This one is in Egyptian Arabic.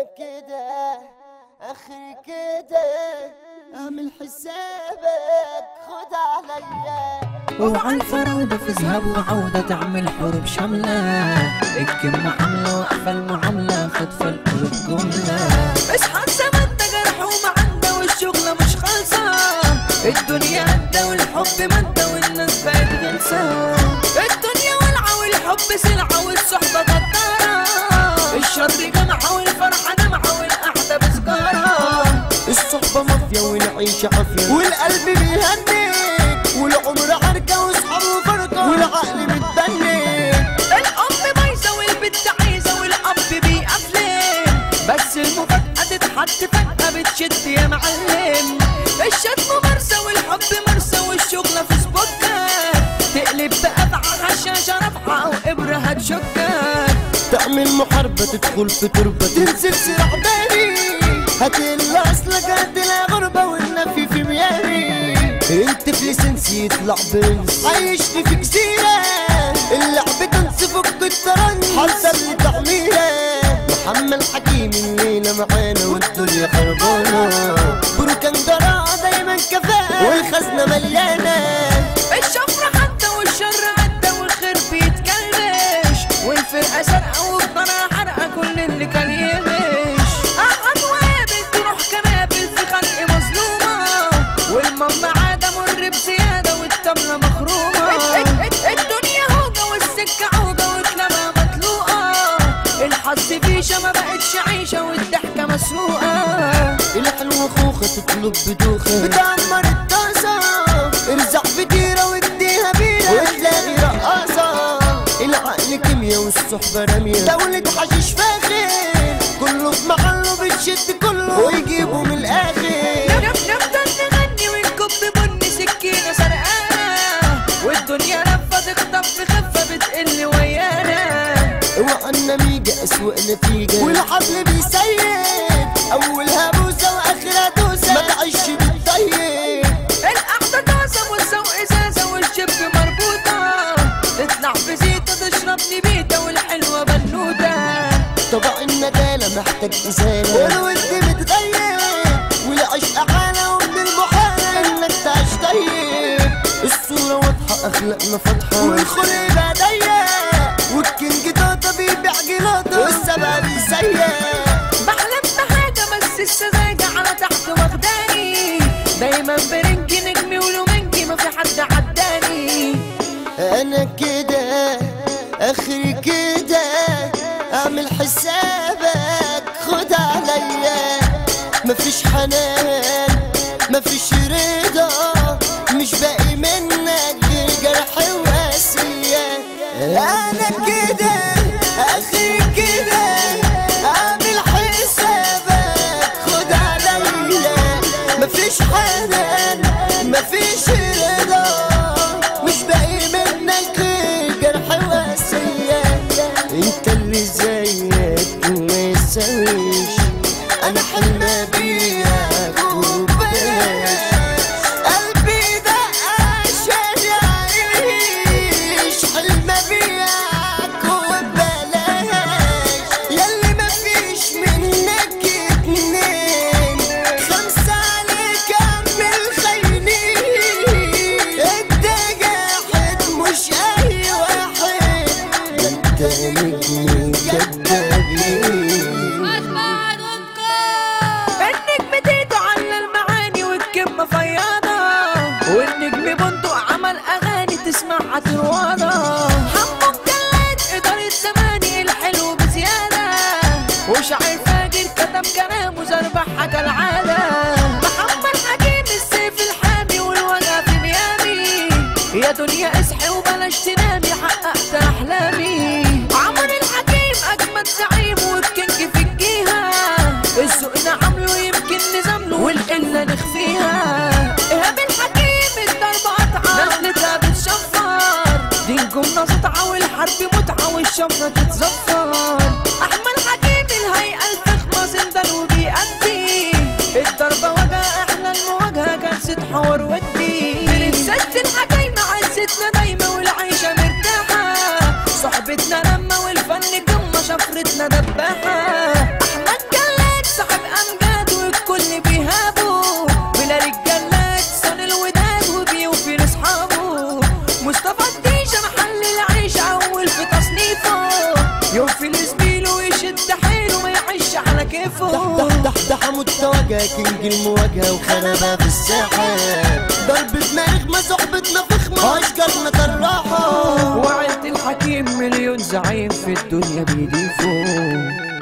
انا كده اخر كده اعمل حسابك خد عليا وعلى الفراودة في ذهب وعودة تعمل حروب شاملة الكلمة عاملة واقفة المعاملة خطفة القلوب جملة اصحى زمان ده جرح ومعندة والشغلة مش خالصة الدنيا هدى والحب مادة والناس بقت غلسة الدنيا والعة والحب سلعة والصحبة غدارة الشر جمعة والفرحة دمعة والقعدة بسجارة الصحبة مافيا والعيش عافية والقلب بيهنيك والعمر عركة واصحابه فرقة والعقل متبنك الأم بايظة والبنت عايزة والأب بيقفلن بس المفاجأة تتحط فجأة بتشد يا معلم الشتم مرسى والحب مرسى والشغلة في سبوكة تقلب بقطعة حشاشة رفعة وإبرة هتشكك تعمل محاربة تدخل في تربة تنزل سلاح باري هتقل اصلك هتلاقي غربة والنفي في ميامي انت في ليسنسي يطلع بنس عايشني في جزيرة اللعب تنسي فك الترنس حصل لي تعميرة محمد حكيم الليلة معانا والدنيا خربانة بروكان جراعة دايما كفاءة والخزنة مليانة الشفرة حتى والشر عدى والخير بيتكلمش والفرقة سرقة والطريقة حرقة كل اللي كان يمش قعد وقابل تروح كنابل في خلق مظلومة والماما عادة مر بزيادة والتمرة مخرومة الدنيا هوجة والسكة عوجة وكلامها مطلوقة الحظ فيشة ما بقتش عيشة والضحكة مسروقة الحلوة خوخة تطلب بدوخة بتعمر الطاسة ارزع في ديرة واديها بيرة وتلاقي رقاصة العقل كيميا والصحبة رمية دولة حشيش فاخر كله في محله بتشد كله ويجيبه من الآخر نفضل نغني ونكب بني سكينة سرقانة والدنيا لفة تخطف في خفة بتقل ويانا اوعى النميجة أسوأ نتيجة والحبل بيسيب أولها بوسة وآخرها دوسة ما تعيش بالطيب القعدة طاسة والسوق إزازة والجب مربوطة تطلع في زيتة تشرب نبيتة والحلوة بنوتة طبع الندالة محتاج إزالة والود متغير والعشق حالة ومن المحال إنك تعيش طيب الصورة واضحة أخلاقنا فاتحة والخلق بقى ضيق والكينج توتا بيبيع جلاطة والسبع بيسيق بحلم بحاجة بس السذاجة على تحت واخداني دايما برنجي نجمي ولومنجي ما في حد عداني أنا كده آخري كده أعمل حسابك خد عليا مفيش حنان مفيش رضا مش باقي منك غير جرح وقاسية أنا كده آخري كده أعمل حسابك خد عليا مفيش حنان مفيش رضا مش باقي منك غير جرح وقاسية انت اللي زيك ما يسويش انا حلم بيك وبلاش قلبي ده عشان يعيش حلم بيك وبلاش ياللي مفيش منك اتنين خمسة عليك اعمل خاينين انت جاحد مش اي واحد انت نجم كدابين النجم تيتو على المعاني والكلمة فياضة والنجم بندق عمل أغاني تسمعها تروانة حمو مجلد إدارة زماني الحلو بزيادة وشاعر فاجر كتب كلامه زربحها كالعادة محمد حكيم السيف الحامي والوجع في ميامي يا دنيا اصحي وبلاش تنامي حققت أحلامي عمر الحكيم أجمد زعيم والكينج في الجيهة الذوق عامله يمكن نزامله والقلة نخفيها إيهاب الحكيم الضربة قطعة نخلتها بتشفر دي الجملة سطعة والحرب متعة والشفرة تتزفر أحمد حكيم الهيئة الفخمة زندان وبيأدي الضربة وجه إحنا المواجهة كانت حوار ودي برنسة الحكايمة عزتنا دايما والعيشة مرتاحة صحبتنا لما والفن قمة شفرتنا دباحة أحمد جلال مصطفى الديشة محل العيش اول في تصنيفه يوفي لزميله ويشد حيله ما يعيش على كيفه دح دح دح دح متواجه كينج المواجهة وخربها في الساحة ضرب دماغ ما صحبتنا فخمة أشجارنا طراحة وعيلة الحكيم مليون زعيم في الدنيا بيضيفوا